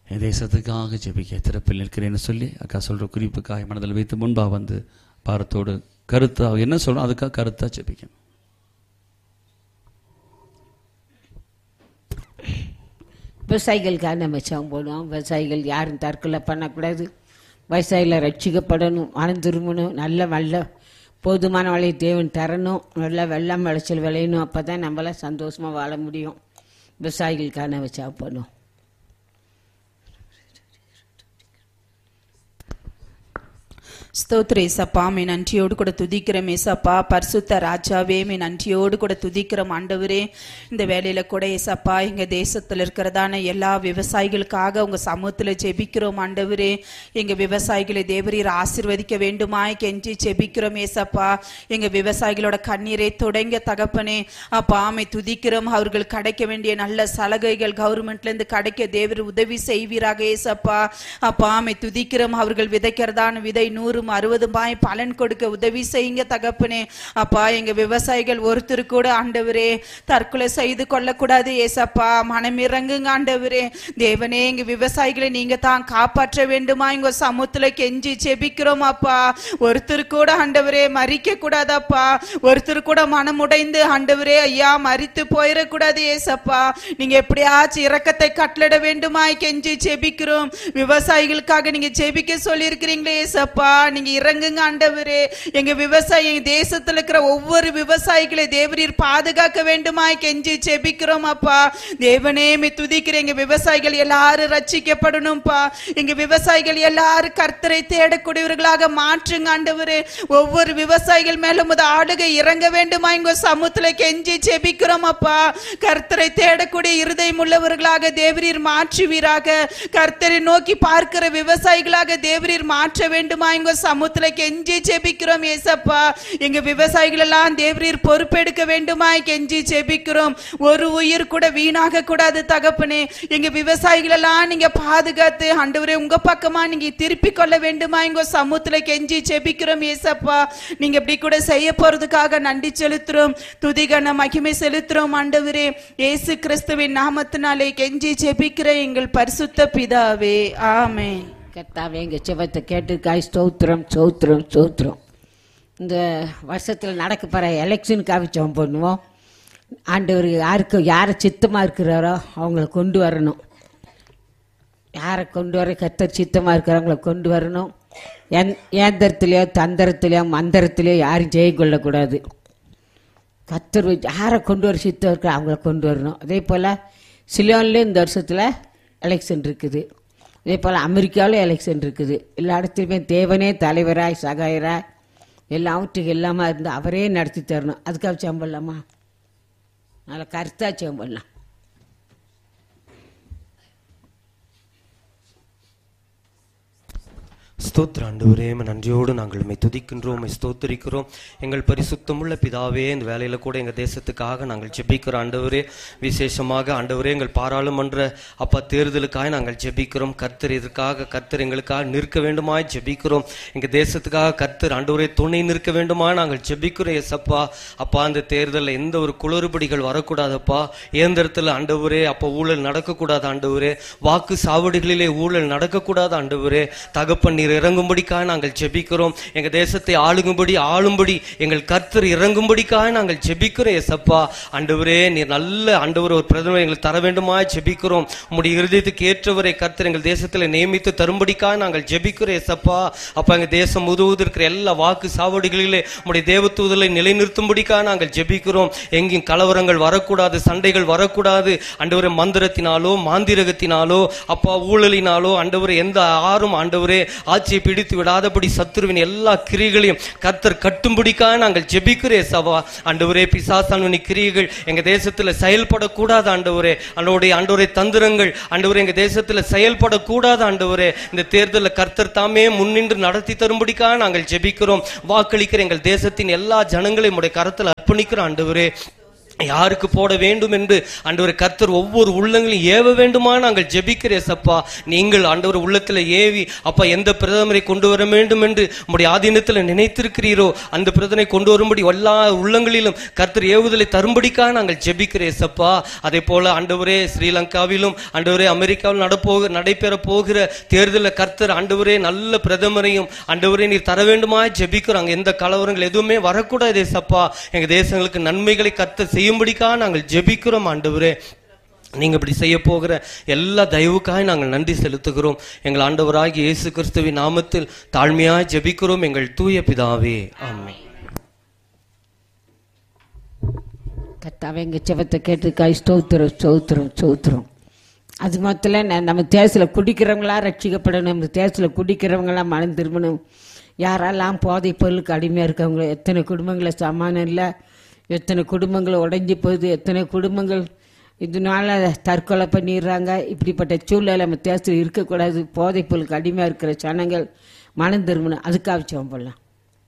என் தேசத்துக்காக ஜெபிக்க திறப்பில் நிற்கிறேன்னு சொல்லி அக்கா சொல்கிற குறிப்புக்காக மனதில் வைத்து முன்பாக வந்து பாரத்தோடு கருத்தாக என்ன சொல்லணும் அதுக்காக கருத்தாக ஜெபிக்கணும் விவசாயிகளுக்காக நம்ம சவம் போடுவோம் விவசாயிகள் யாரும் தற்கொலை பண்ணக்கூடாது விவசாயிகளை ரட்சிக்கப்படணும் மனம் திரும்பணும் நல்ல நல்ல போதுமான விலையை தேவன் தரணும் நல்ல வெள்ளம் விளைச்சல் விளையணும் அப்போ தான் நம்மளாம் சந்தோஷமாக வாழ முடியும் விவசாயிகளுக்காக நம்ம சவம் பண்ணுவோம் ஸ்தோத்திர ஏசப்பா மே நன்றியோடு கூட துதிக்கிறோம் ஏசப்பா பரிசுத்த ராஜாவே மே நன்றியோடு கூட துதிக்கிறோம் ஆண்டவரே இந்த வேலையில கூட ஏசப்பா எங்க தேசத்துல இருக்கிறதான எல்லா விவசாயிகளுக்காக உங்க சமூகத்துல ஜெபிக்கிறோம் ஆண்டவரே எங்க விவசாயிகளை தேவரீர் ஆசீர்வதிக்க வேண்டுமாய் கெஞ்சி ஜெபிக்கிறோம் ஏசப்பா எங்க விவசாயிகளோட கண்ணீரை தொடங்க தகப்பனே அப்பா ஆமை துதிக்கிறோம் அவர்கள் கிடைக்க வேண்டிய நல்ல சலுகைகள் கவர்மெண்ட்ல இருந்து கிடைக்க தேவர் உதவி செய்வீராக ஏசப்பா அப்பா ஆமை துதிக்கிறோம் அவர்கள் விதைக்கிறதான விதை நூறும் அறுபதுமாய் பலன் கொடுக்க உதவி செய்யுங்க தகப்பனே அப்பா எங்க விவசாயிகள் ஒருத்தர் கூட ஆண்டவரே தற்கொலை செய்து கொள்ளக்கூடாது ஏசப்பா மனம் இறங்குங்க ஆண்டவரே தேவனே எங்க விவசாயிகளை நீங்க தான் காப்பாற்ற வேண்டுமா எங்க சமூகத்துல கெஞ்சி செபிக்கிறோம் அப்பா ஒருத்தர் கூட ஆண்டவரே மறிக்க கூடாதப்பா ஒருத்தர் கூட மனம் உடைந்து ஆண்டவரே ஐயா மறித்து போயிடக்கூடாது ஏசப்பா நீங்க எப்படியாச்சும் இரக்கத்தை கட்டளிட வேண்டுமாய் கெஞ்சி செபிக்கிறோம் விவசாயிகளுக்காக நீங்க ஜெபிக்க சொல்லி இருக்கிறீங்களே ஏசப்பா நீங்க இறங்குங்க ஆண்டவரே எங்க விவசாயி எங்க தேசத்துல இருக்கிற ஒவ்வொரு விவசாயிகளை தேவரீர் பாதுகாக்க வேண்டுமாய் கெஞ்சி ஜெபிக்கிறோம் அப்பா தேவனே மே துதிக்கிற எங்க விவசாயிகள் எல்லாரும் ரட்சிக்கப்படணும்ப்பா எங்க விவசாயிகள் எல்லாரும் கர்த்தரை தேடக்கூடியவர்களாக மாற்றுங்க ஆண்டவரே ஒவ்வொரு விவசாயிகள் மேலும் உமது ஆளுகை இறங்க வேண்டுமா எங்க சமூகத்துல கெஞ்சி ஜெபிக்கிறோம் அப்பா கர்த்தரை தேடக்கூடிய இருதயம் உள்ளவர்களாக தேவரீர் மாற்றுவீராக கர்த்தரை நோக்கி பார்க்கிற விவசாயிகளாக தேவரீர் மாற்ற வேண்டுமா எங்க சமூகத்துல கெஞ்சி ஜெபிக்கிறோம் ஏசப்பா எங்க விவசாயிகள் எல்லாம் தேவரீர் பொறுப்பெடுக்க வேண்டுமாய் கெஞ்சி ஜெபிக்கிறோம் ஒரு உயிர் கூட வீணாக கூடாது தகப்பனே எங்க விவசாயிகள் எல்லாம் நீங்க பாதுகாத்து ஆண்டவரே உங்க பக்கமா நீங்க திருப்பி கொள்ள வேண்டுமா எங்க சமூகத்துல கெஞ்சி ஜெபிக்கிறோம் ஏசப்பா நீங்க இப்படி கூட செய்ய போறதுக்காக நன்றி செலுத்துறோம் துதிகன மகிமை செலுத்துறோம் ஆண்டவரே இயேசு கிறிஸ்துவின் நாமத்தினாலே கெஞ்சி ஜெபிக்கிற எங்கள் பரிசுத்த பிதாவே ஆமென் கர்த்தாவே எங்கள் செவத்தை கேட்டுக்காய் ஸ்தோத்திரம் ஸ்தோத்திரம் ஸ்தோத்திரம் இந்த வருஷத்தில் நடக்க போகிற எலெக்ஷனுக்காக ஜெபம் பண்ணுவோம் ஆண்டவர் யாருக்கு யாரை சித்தமாக இருக்கிறாரோ அவங்கள கொண்டு வரணும் யாரை கொண்டு வர கத்தர் சித்தமாக இருக்கிறவங்கள கொண்டு வரணும் எந் ஏந்திரத்துலையோ தந்திரத்துலையோ மந்திரத்துலையோ யாரும் ஜெயம் கொள்ளக்கூடாது கத்தர் வச்சு யாரை கொண்டு வர சித்தம் இருக்கிற அவங்கள கொண்டு வரணும் அதே போல் சிலோன்லேயும் இந்த வருஷத்தில் எலெக்ஷன் இருக்குது இதே போல் அமெரிக்காவிலும் எலெக்ஷன் இருக்குது எல்லா இடத்துலையுமே தேவனே தலைவராய் சகாயராய் எல்லாவற்றுக்கும் எல்லாமா இருந்து அவரே நடத்தி தரணும் அதுக்காக செம்படலாமா நல்ல கருத்தாக செம்படலாம் ஸ்தோத்திர ஆண்டவரே உம்மை நன்றியோடு நாங்கள் உம்மை துதிக்கின்றோம் உம்மை ஸ்தோத்திரிக்கிறோம் எங்கள் பரிசுத்தமுள்ள பிதாவே இந்த வேலையில கூட எங்க தேசத்துக்காக நாங்கள் ஜெபிக்கிறோம் ஆண்டவரே விசேஷமாக ஆண்டவரே எங்கள் பாராளுமன்ற அப்பா தேர்தலுக்காக நாங்கள் ஜெபிக்கிறோம் கர்த்தர் இதற்காக கர்த்தர் எங்களுக்காக நிற்க வேண்டுமாய் ஜெபிக்கிறோம் எங்க தேசத்துக்காக கர்த்தர் ஆண்டவரே துணை நிற்க வேண்டுமா நாங்கள் ஜெபிக்கிறோம் எசப்பா அப்பா அந்த தேர்தலில் எந்த ஒரு குளறுபடிகள் வரக்கூடாதப்பா இயந்திரத்தில் ஆண்டவரே அப்போ ஊழல் நடக்கக்கூடாது ஆண்டவரே வாக்கு சாவடிகளிலே ஊழல் நடக்கக்கூடாது ஆண்டவரே தகப்பன் நீர் இறங்கும்படிக்காக நாங்கள் ஜெபிக்கிறோம் எங்க தேசத்தை ஆளுங்கும்படி ஆளும்படி எங்கள் கர்த்தர் இறங்கும்படிக்காக நாங்கள் ஜெபிக்கிறோம் எசப்பா ஆண்டவரே நீர் நல்ல ஆண்டவர் ஒரு பிரதமர் எங்களுக்கு தர வேண்டுமா ஜெபிக்கிறோம் உம்முடைய இருதயத்துக்கு ஏற்றவரை கர்த்தர் எங்கள் தேசத்தில் நியமித்து தரும்படிக்காக நாங்கள் ஜெபிக்கிறோம் எசப்பா அப்ப எங்க தேசம் முழுவதும் இருக்கிற எல்லா வாக்கு சாவடிகளிலே உம்முடைய தேவதூதலை நிலைநிறுத்தும்படிக்காக நாங்கள் ஜெபிக்கிறோம் எங்கேயும் கலவரங்கள் வரக்கூடாது சண்டைகள் வரக்கூடாது ஆண்டவரே மந்திரத்தினாலோ மாந்திரகத்தினாலோ அப்பா ஊழலினாலோ ஆண்டவரே எந்த ஆறும் ஆண்டவரே ஆட்சியை பிடித்து விடாதபடி சத்துருவின் எல்லா கிரிகளையும் கர்த்தர் கட்டும்படிக்காக நாங்கள் ஜெபிக்கிறேன் சவா ஆண்டவரே பிசாசானுனி கிரியைகள் எங்க தேசத்துல செயல்படக்கூடாது ஆண்டவரே ஆண்டவருடைய ஆண்டவரே தந்திரங்கள் ஆண்டவரே எங்க தேசத்துல செயல்படக்கூடாது ஆண்டவரே இந்த தேர்தலில் கர்த்தர் தாமே முன்னின்று நடத்தி தரும்படிக்காக நாங்கள் ஜெபிக்கிறோம் வாக்களிக்கிற எங்கள் தேசத்தின் எல்லா ஜனங்களையும் உடைய கரத்தில் அர்ப்பணிக்கிறோம் ஆண்டவரே யாருக்கு போட வேண்டும் என்று ஆண்டவர் கர்த்தர் ஒவ்வொரு உள்ளங்களையும் ஏவ வேண்டுமா நாங்கள் ஜெபிக்கிறேன் சப்பா நீங்கள் ஆண்டவர் உள்ளத்துல ஏவி அப்பா எந்த பிரதமரை கொண்டு வர வேண்டும் என்று உம்முடைய ஆதீனத்தில் நினைத்திருக்கிறீரோ அந்த பிரதமரை கொண்டு வரும்படி எல்லா உள்ளங்களிலும் கர்த்தர் ஏவுதலை தரும்படிக்காக நாங்கள் ஜெபிக்கிறேன் சப்பா அதே போல ஆண்டவரே ஸ்ரீலங்காவிலும் ஆண்டவரே அமெரிக்காவில் நடப்போக நடைபெற போகிற தேர்தலில் கர்த்தர் ஆண்டவரே நல்ல பிரதமரையும் ஆண்டவரே நீர் தர வேண்டுமா ஜெபிக்கிறோம் அங்க எந்த கலவரங்கள் எதுவுமே வரக்கூடாது சப்பா எங்க தேசங்களுக்கு நன்மைகளை கர்த்தர் செய்யும்படிக்காக நாங்கள் ஜெபிக்கிறோம் ஆண்டவரே நீங்க இப்படி செய்ய போகிற எல்லா தயவுக்காக நாங்கள் நன்றி செலுத்துகிறோம் எங்கள் ஆண்டவராகிய இயேசு கிறிஸ்துவின் நாமத்தில் தாழ்மையாய் ஜெபிக்கிறோம் எங்கள் தூய பிதாவே ஆமென் கர்த்தாவே எங்கள் செவத்தை கேட்டுக்காய் ஸ்தோத்திரம் ஸ்தோத்திரம் ஸ்தோத்திரம் அது மாத்திரம் ந- நம்ம தேசத்தில் குடிக்கிறவங்களா ரட்சிக்கப்படணும் நம்ம தேசத்தில் குடிக்கிறவங்களாம் மனம் திரும்பணும் யாரெல்லாம் போதை பொருளுக்கு அடிமையாக இருக்கவங்க எத்தனை குடும்பங்களை சமானம் இல்லை எத்தனை குடும்பங்கள் உடைஞ்சு போகுது எத்தனை குடும்பங்கள் இதனால தற்கொலை பண்ணிடுறாங்க இப்படிப்பட்ட சூழ்நிலை நம்ம தேசத்தில் இருக்கக்கூடாது போதை பொருளுக்கு அடிமையாக இருக்கிற ஜனங்கள் மனம் திரும்பணும் அதுக்காக ஜெபம் பண்ணலாம்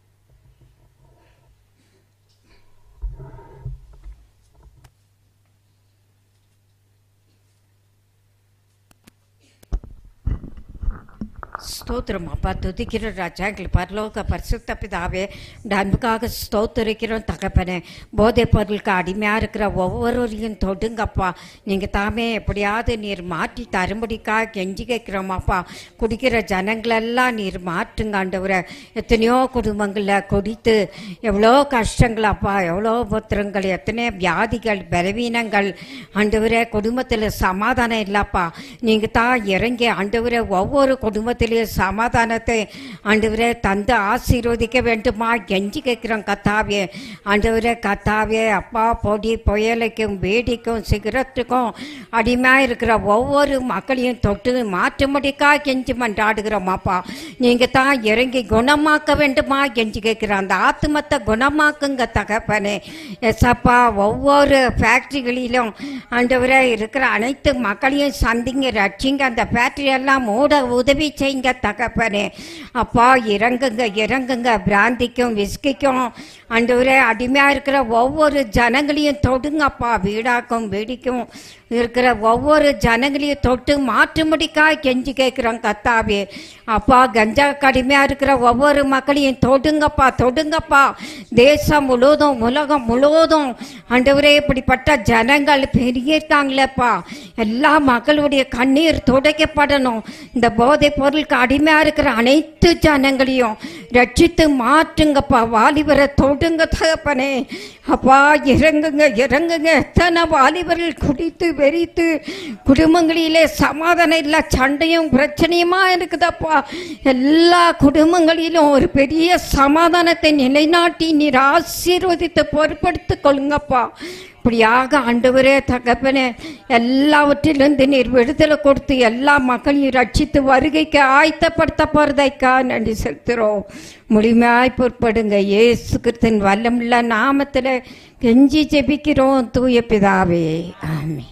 ஸ்தோத்திரம் அப்பா துதிக்கிற ராஜா எங்கள் பரலோக பரிசுத்த பிதாவே இந்த அன்புக்காக ஸ்தோத்தரிக்கிறோம் தகப்பனே போதை பொருளுக்கு அடிமையாக இருக்கிற ஒவ்வொருவரையும் தொடுங்கப்பா நீங்கள் தாமே எப்படியாவது நீர் மாற்றி தரும்படிக்காக கெஞ்சி கேட்குறோம் அப்பா குடிக்கிற ஜனங்களெல்லாம் நீர் மாற்றுங்க ஆண்டவரை எத்தனையோ குடும்பங்களில் குடித்து எவ்வளோ கஷ்டங்கள் அப்பா எவ்வளோ புத்திரங்கள் எத்தனை வியாதிகள் பலவீனங்கள் ஆண்டவரே குடும்பத்தில் சமாதானம் இல்லப்பா நீங்கள் தான் இறங்கி ஆண்டவரே ஒவ்வொரு குடும்பத்திலையும் சமாதானத்தை ஆண்டவரே தந்து ஆசீர்வதிக்க வேண்டுமா கெஞ்சி கேட்குறோம் கத்தாவே ஆண்டவரே கத்தாவே அப்பா பொடி புயலுக்கும் வேடிக்கும் சிகரத்துக்கும் அடிமையாக இருக்கிற ஒவ்வொரு மக்களையும் தொட்டு மாற்றும்படிக்கா கெஞ்சி மன்றாடுகிறோம் அப்பா நீங்கள் தான் இறங்கி குணமாக்க வேண்டுமா கெஞ்சி கேட்குறோம் அந்த ஆத்மத்தை குணமாக்குங்க தகப்பனே எஸ்அப்பா ஒவ்வொரு ஃபேக்ட்ரிகளிலும் ஆண்டவரே இருக்கிற அனைத்து மக்களையும் சந்திங்க ரட்சிங்க அந்த ஃபேக்ட்ரி எல்லாம் மூட உதவி செய்யுங்க தகப்பனே அப்பா இறங்குங்க இறங்குங்க பிராந்திக்கும் விஸ்கிக்கும் ஆண்டவரே அடிமையாக இருக்கிற ஒவ்வொரு ஜனங்களையும் தொடுங்கப்பா வீடாக்கும் வெடிக்கும் இருக்கிற ஒவ்வொரு ஜனங்களையும் தொட்டு மாற்றும்படிக்காய் கெஞ்சி கேட்குறோம் கத்தாவே அப்பா கஞ்சா கடுமையாக இருக்கிற ஒவ்வொரு மக்களையும் தொடுங்கப்பா தொடுங்கப்பா தேசம் முழுவதும் உலகம் முழுவதும் ஆண்டவரே இப்படிப்பட்ட ஜனங்கள் பெருகிருக்காங்களேப்பா எல்லா மக்களுடைய கண்ணீர் துடைக்கப்படணும் இந்த போதைப் பொருளுக்கு அடிமையாக இருக்கிற அனைத்து ஜனங்களையும் ரட்சித்து மாற்றுங்கப்பா வாலிபரை தொடுங்க தகப்பனே அப்பா இறங்குங்க இறங்குங்க எத்தனை வாலிபர்கள் குடித்து வெறித்து குடும்பங்களிலே சமாதானம் இல்லை சண்டையும் பிரச்சனையுமா இருக்குதப்பா எல்லா குடும்பங்களிலும் ஒரு பெரிய சமாதானத்தை நிலைநாட்டி நீர் ஆசீர்வதித்து பொறுப்படுத்திக் கொள்ளுங்கப்பா இப்படியாக ஆண்டவரே தகப்பனே எல்லாவற்றிலிருந்து நீர் விடுதலை கொடுத்து எல்லா மக்களையும் ரட்சித்து வருகைக்கு ஆயத்தப்படுத்த போறதைக்கா நன்றி செலுத்துகிறோம் முழுமையாய் பொறுப்படுங்க இயேசு கிறிஸ்தின் வல்லமுள்ள நாமத்தில் கெஞ்சி ஜெபிக்கிறோம் தூய பிதாவே ஆமென்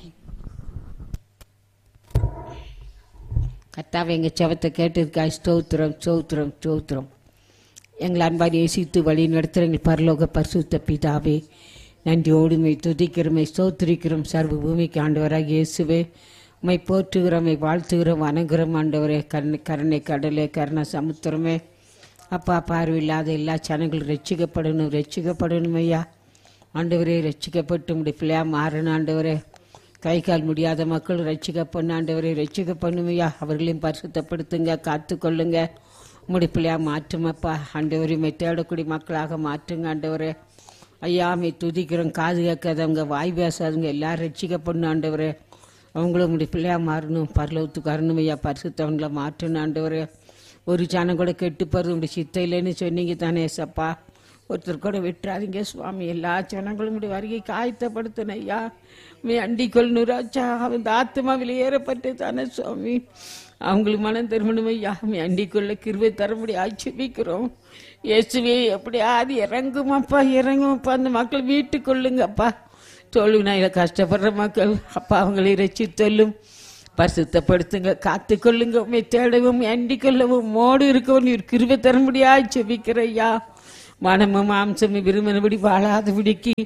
கர்த்தாவே எங்கள் செவத்தை கேட்டதுக்காய் ஸ்தோத்திரம் ஸ்தோத்திரம் ஸ்தோத்திரம் எங்கள் அன்பாய் நேசித்து வழி நடத்துகிற எங்கள் பரலோக பரிசுத்த பிதாவே நன்றியோடுமை துதிக்கிறோமை ஸ்தோத்திரிக்கிறோம் சர்வ பூமிக்கு ஆண்டவராக இயேசுவே உம்மை போற்றுகிறோம் உம்மை வாழ்த்துகிறோம் வணங்குகிறோம் ஆண்டவரே கருணை கருணை கடலே கருணை சமுத்திரமே அப்பா பார்வையில்லாத எல்லா ஜனங்களும் ரட்சிக்கப்படணும் ரட்சிக்கப்படணும் ஐயா ஆண்டவரே ரட்சிக்கப்பட்டு உடைய பிள்ளையா மாறணும் ஆண்டவரே கை கால் முடியாத மக்கள் ரட்சிக்க பண்ண ஆண்டவரை ரட்சிக்க பண்ணுமையா அவர்களையும் பரிசுத்தப்படுத்துங்க காத்துக்கொள்ளுங்க உம்முடைய பிள்ளையா மாற்றுமப்பா ஆண்டவரையுமே தேடக்கூடிய மக்களாக மாற்றுங்க ஆண்டவரே ஐயா மே துதிக்கிறோம் காது கேட்காதவங்க வாய் பேசாதவங்க எல்லாரும் ரட்சிக்க பண்ணு ஆண்டவரே அவங்களும் உங்களுடைய பிள்ளையா மாறணும் பரலவத்துக்கு வரணும் ஐயா பரிசுத்தவங்களை மாற்றணும் ஆண்டவரே ஒரு ஜனம் கூட கெட்டு போகிறது உங்களுடைய சித்த இல்லைன்னு சொன்னீங்க தானே சப்பா ஒருத்தர் கூட விட்டுறாதீங்க சுவாமி எல்லா ஜனங்களும் உடைய வருகைக்கு ஆயத்தப்படுத்தணும் ஐயா மே அண்டிக்கொள் நுராச்சா அவன் ஆத்மாவில் ஏறப்பட்டு தானே சுவாமி அவங்களுக்கு மனம் திரும்பணும் ஐயா மே அண்டிக்கொள்ள கிருவை தரும்படி ஆட்சேபிக்கிறோம் இயேசுவே எப்படியாவது இறங்குமாப்பா இறங்குமாப்பா அந்த மக்கள் வீட்டுக்கொள்ளுங்கப்பா தோல்வி நாயில கஷ்டப்படுற மக்கள் அப்பா அவங்களை இறைச்சி தொல்லும் பரிசுத்தப்படுத்துங்க காத்துக்கொள்ளுங்க உண்மை தேடவும் அண்டிக் கொள்ளவும் மோடு இருக்கவும் நீர் கிருபை தரும்படியாய் செபிக்கிற ஐயா மனமும் மாம்சமும் விரும்பினபடி வாழாதபடிக்கு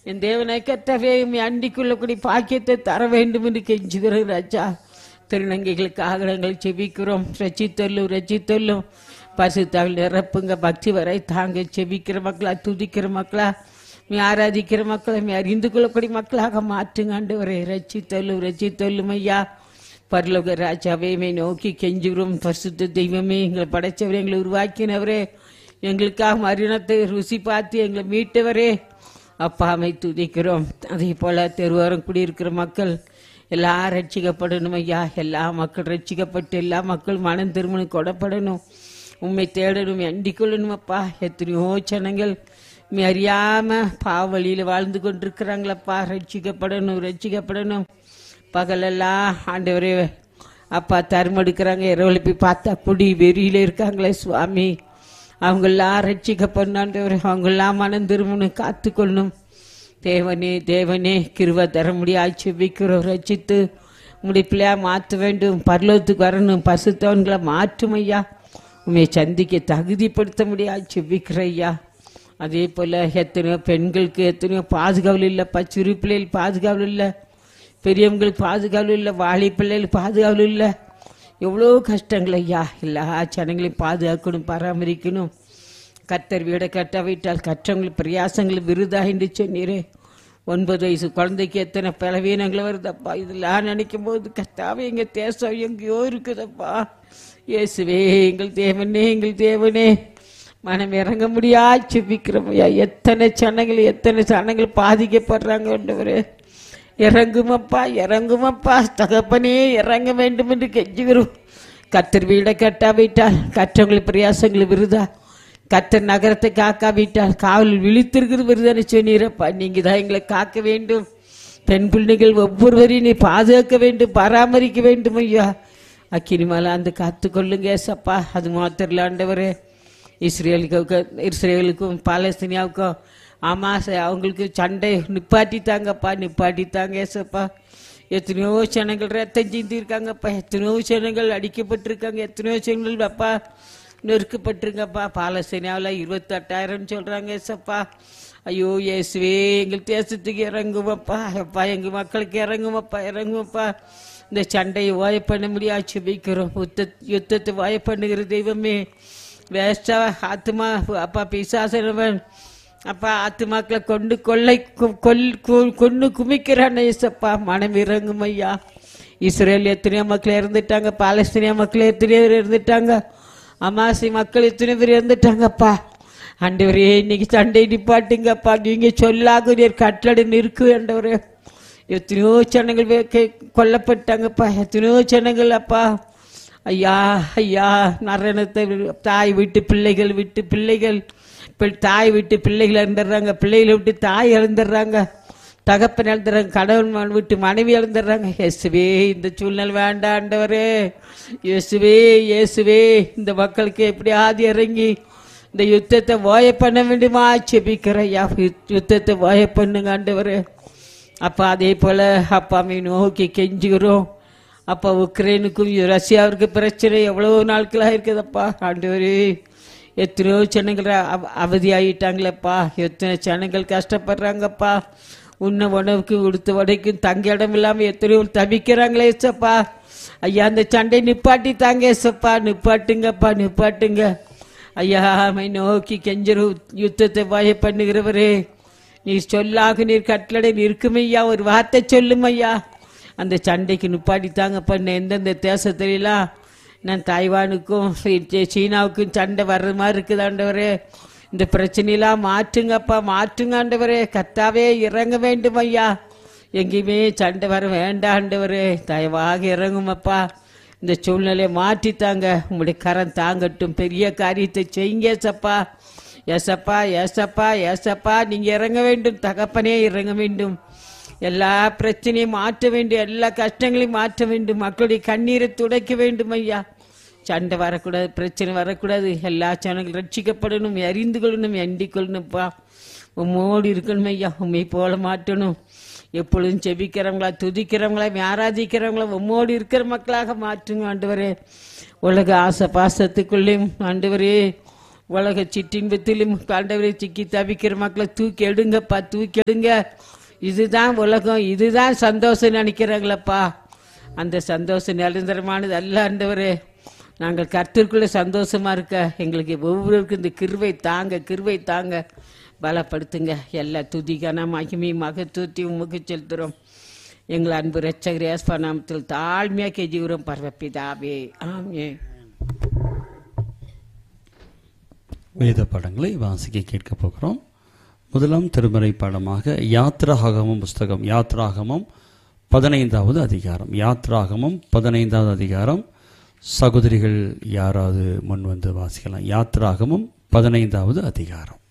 என் தேவனை கத்தவே உம்மை அண்டிக்குள்ள கூடி பாக்கியத்தை தர வேண்டும் என்று கெஞ்சுகிறோம் ராஜா திருநங்கைகளுக்காக நாங்கள் செபிக்கிறோம் ரச்சித்தொல்லும் ரச்சித்தொல்லும் பரிசுத்தாவில் நிரப்புங்க பக்தி வரை தாங்க செபிக்கிற மக்களா துதிக்கிற மக்களா நீ ஆராதிக்கிற மக்களை நீ அறிந்து கொள்ளக்கூடிய மக்களாக மாற்றுங்க ஆண்டவரே ரச்சித்தொல்லும் ரச்சித்தொல்லும் ஐயா பரலோக ராஜாவே மை நோக்கி கெஞ்சுகிறோம் பரிசுத்த தெய்வமே எங்களை படைச்சவரே எங்களை உருவாக்கினவரே எங்களுக்காக மரணத்தை ருசி பார்த்து எங்களை மீட்டவரே அப்பாமை துதிக்கிறோம் அதே போல தெருவோரம் குடியிருக்கிற மக்கள் எல்லாம் ரட்சிக்கப்படணும் ஐயா எல்லா மக்கள் ரட்சிக்கப்பட்டு எல்லா மக்கள் மனம் திருமணம் கொடப்படணும் உண்மை தேடணும் அண்டிக் கொள்ளணும் அப்பா எத்தனையோ ஜனங்கள் உம்மை அறியாம பாவழியில வாழ்ந்து கொண்டிருக்கிறாங்களப்பா ரட்சிக்கப்படணும் ரட்சிக்கப்படணும் பகலெல்லாம் ஆண்டவரே அப்பா தருமெடுக்கிறாங்க இரவுல போய் பார்த்தா குடி வெறியில இருக்காங்களே சுவாமி அவங்கெல்லாம் ரட்சிக்கப்படணும் ஆண்டவரே அவங்கெல்லாம் மனம் திரும்பணும் காத்துக்கொள்ளணும் தேவனே தேவனே கிருவ தர முடியாது செபிக்கிறோம் ரட்சித்து முடிப்பிலையா மாற்ற வேண்டும் பரலோகத்துக்கு வரணும் பசுத்தவன்களை மாற்றும் ஐயா உண்மை சந்திக்க தகுதிப்படுத்த முடியாது செபிக்கிற ஐயா அதே போல் எத்தனையோ பெண்களுக்கு எத்தனையோ பாதுகாவல் இல்லைப்பா சிறு பிள்ளைகள் பாதுகாவல் இல்லை பெரியவங்களுக்கு பாதுகாவல் இல்லை வாலி பிள்ளைகள் பாதுகாவல் இல்லை எவ்வளோ கஷ்டங்கள் ஐயா எல்லா ஜனங்களையும் பாதுகாக்கணும் பராமரிக்கணும் கத்தர் வீடை கட்டாவிட்டால் கற்றவங்கள் பிரயாசங்கள் விருதா என்று சொன்னீரே ஒன்பது வயசு குழந்தைக்கு எத்தனை பலவீனங்கள் வருதப்பா இதெல்லாம் நினைக்கும் போது கத்தாவே எங்க தேசம் எங்கேயோ இருக்குதப்பா இயேசுவே எங்கள் தேவனே எங்கள் தேவனே மனம் இறங்க முடியா செபிக்கிறோம் ஐயா எத்தனை சனங்கள் எத்தனை சனங்கள் பாதிக்கப்படுறாங்க ஆண்டவரே இறங்குமப்பா இறங்குமப்பா தகப்பனே இறங்க வேண்டும் என்று கெஞ்சுகிறோம் கத்தர் வீடை கட்டாவிட்டால் கற்றவங்கள் பிரயாசங்கள் விருதா கத்தர் நகரத்தை காக்காவிட்டால் காவலில் விழித்திருக்கிறது விருதான சொன்னீரப்பா நீங்க தான் எங்களை காக்க வேண்டும் பெண் பிள்ளைகள் ஒவ்வொருவரையும் நீ பாதுகாக்க வேண்டும் பராமரிக்க வேண்டும் ஐயா அக்கினிமால அந்த காத்து கொள்ளுங்க ஏசப்பா அது மாத்திரல ஆண்டவரே இஸ்ரேலுக்கு இஸ்ரேலுக்கும் பாலஸ்தீனியாவுக்கும் ஆமா ச- அவங்களுக்கு சண்டை நிப்பாட்டித்தாங்கப்பா நிப்பாட்டித்தாங்க ஏசப்பா எத்தனையோ ஜனங்கள் ரத்தம் சிந்திருக்காங்கப்பா எத்தனையோ ஜனங்கள் அடிக்கப்பட்டிருக்காங்க எத்தனையோ ஜனங்கள் அப்பா நெருக்கப்பட்டிருங்கப்பா பாலஸ்தீனாவில் இருபத்தெட்டாயிரம் சொல்றாங்க ஏசப்பா ஐயோ இயேசுவே எங்கள் தேசத்துக்கு இறங்குமப்பா அப்பா எங்க மக்களுக்கு இறங்குமப்பா இறங்குமப்பா இந்த சண்டையை வாய பண்ண முடியாது செபிக்கிறோம் யுத்த யுத்தத்தை வாய பண்ணுகிற தெய்வமே வேஸ்டா ஆத்மா அப்பா பிசாசனவன் அப்பா ஆத்துமாக்களை கொண்டு கொள்ளை கொ- கொல் கொ- கொண்டு குமிக்கிறான் ஏசப்பா மனம் இறங்கும் ஐயா இஸ்ரேல் எத்தனையோ மக்கள் இறந்துட்டாங்க பாலஸ்தீனியா மக்கள் எத்தனையோ பேர் இருந்துட்டாங்க அமாசி மக்கள் எத்தனை பேர் இறந்துட்டாங்கப்பா ஆண்டவரே இன்னைக்கு சண்டை நிப்பாட்டுங்கப்பா நீங்க சொல்லாக நீர் கட்டளை நிற்கு ஆண்டவரே எத்தனையோ ஜனங்கள் வே- கே- கொல்லப்பட்டாங்கப்பா எத்தனையோ ஜனங்கள் அப்பா ஐயா ஐயா மரணத்தை வி- தாய் விட்டு பிள்ளைகள் விட்டு பிள்ளைகள் பிள்- தாய் விட்டு பிள்ளைகள் இழந்துடுறாங்க பிள்ளைகளை விட்டு தாய் இழந்துடுறாங்க தகப்பன் இழந்துடுறாங்க கணவன் மகன் விட்டு மனைவி இழந்துடுறாங்க இயேசுவே இந்த சூழ்நிலை வேண்டாம் ஆண்டவரே இயேசுவே இயேசுவே இந்த மக்களுக்கு எப்படியாவது இறங்கி இந்த யுத்தத்தை வாய பண்ண வேண்டுமா செபிக்கிற ஐயா யுத்தத்தை வாய பண்ணுங்க ஆண்டவரே அப்பா அதே போல அப்பாவை நோக்கி கெஞ்சுகிறோம் அப்பா உக்ரைனுக்கும் ரஷ்யாவிற்கு பிரச்சனை எவ்வளவு நாட்களாக இருக்குதப்பா ஆண்டவரே எத்தனையோ ஜனங்கள் அவ- அவதியாயிட்டாங்களேப்பா எத்தனை ஜனங்கள் கஷ்டப்படுறாங்கப்பா உண்ண உணவுக்கு கொடுத்த வடைக்கும் தங்க இடம் இல்லாம எத்தனையோ தவிக்கிறாங்களே ஏசப்பா ஐயா அந்த சண்டை நிப்பாட்டி தாங்க ஏசப்பா நிப்பாட்டுங்கப்பா நிப்பாட்டுங்க ஐயா மை நோக்கி கெஞ்சரு யுத்தத்தை வாய பண்ணுகிறவரே நீ சொல்லாக நீர் கட்டளை நிற்கும் ஐயா ஒரு வார்த்தை சொல்லும் ஐயா அந்த சண்டைக்கு நிப்பாட்டி தாங்க பண்ண எந்தெந்த தேசத்துலாம் நான் தாய்வானுக்கும் சீ- சீனாவுக்கும் சண்டை வர்ற மாதிரி இருக்குது ஆண்டவரே இந்த பிரச்சனையெல்லாம் மாற்றுங்கப்பா மாற்றுங்க ஆண்டவரே கத்தாவே இறங்க வேண்டும் ஐயா எங்கேயுமே சண்டை வர வேண்டாம் ஆண்டவரே தயவாக இறங்குமப்பா இந்த சூழ்நிலையை மாற்றித்தாங்க உங்களுடைய கரம் தாங்கட்டும் பெரிய காரியத்தை செய்யுங்க சப்பா ஏசப்பா ஏசப்பா ஏசப்பா நீங்க இறங்க வேண்டும் தகப்பனே இறங்க வேண்டும் எல்லா பிரச்சனையும் மாற்ற வேண்டும் எல்லா கஷ்டங்களையும் மாற்ற வேண்டும் மக்களுடைய கண்ணீரை துடைக்க வேண்டும் ஐயா சண்டை வரக்கூடாது பிரச்சனை வரக்கூடாது எல்லா ஜனங்களும் ரட்சிக்கப்படணும் அறிந்து கொள்ளணும் எண்டிக் கொள்ளணும்ப்பா உம்மோடு இருக்கணும் ஐயா உண்மை போல மாற்றணும் எப்பொழுதும் செபிக்கிறவங்களா துதிக்கிறவங்களா ஆராதிக்கிறவங்களா உம்மோடு இருக்கிற மக்களாக மாற்றுங்க ஆண்டவரே உலக ஆசை பாசத்துக்குள்ளேயும் ஆண்டவரே உலக சிற்றின்பத்திலும் ஆண்டவரை சிக்கி தவிக்கிற மக்களை தூக்கி எடுங்கப்பா தூக்கி எடுங்க இதுதான் உலகம் இதுதான் சந்தோஷம் நினைக்கிறாங்களப்பா அந்த சந்தோஷம் நிரந்தரமானது அல்ல ஆண்டவரே நாங்கள் கர்த்தருக்குள்ள சந்தோஷமா இருக்க எங்களுக்கு ஒவ்வொருவருக்கும் இந்த கிருவை தாங்க கிருவை தாங்க பலப்படுத்துங்க எல்லா துதிக்கான மகிமை மகத்துவத்தை உமக்கு செலுத்துறோம் எங்கள் அன்பு ரட்சகர் ஏஸ்பா நாமத்தில் தாழ்மையாக கெஜிவுறோம் பரவப்பிதாவே ஆமே வேத பாடங்களை வாசிக்க கேட்க போகிறோம் முதலாம் திருமறை பாடமாக யாத்ராகமம் புஸ்தகம் யாத்ராகமம் பதினைந்தாவது அதிகாரம் யாத்ராகமம் பதினைந்தாவது அதிகாரம் சகோதரிகள் யாராவது முன் வந்து வாசிக்கலாம் யாத்ராகமம் பதினைந்தாவது அதிகாரம்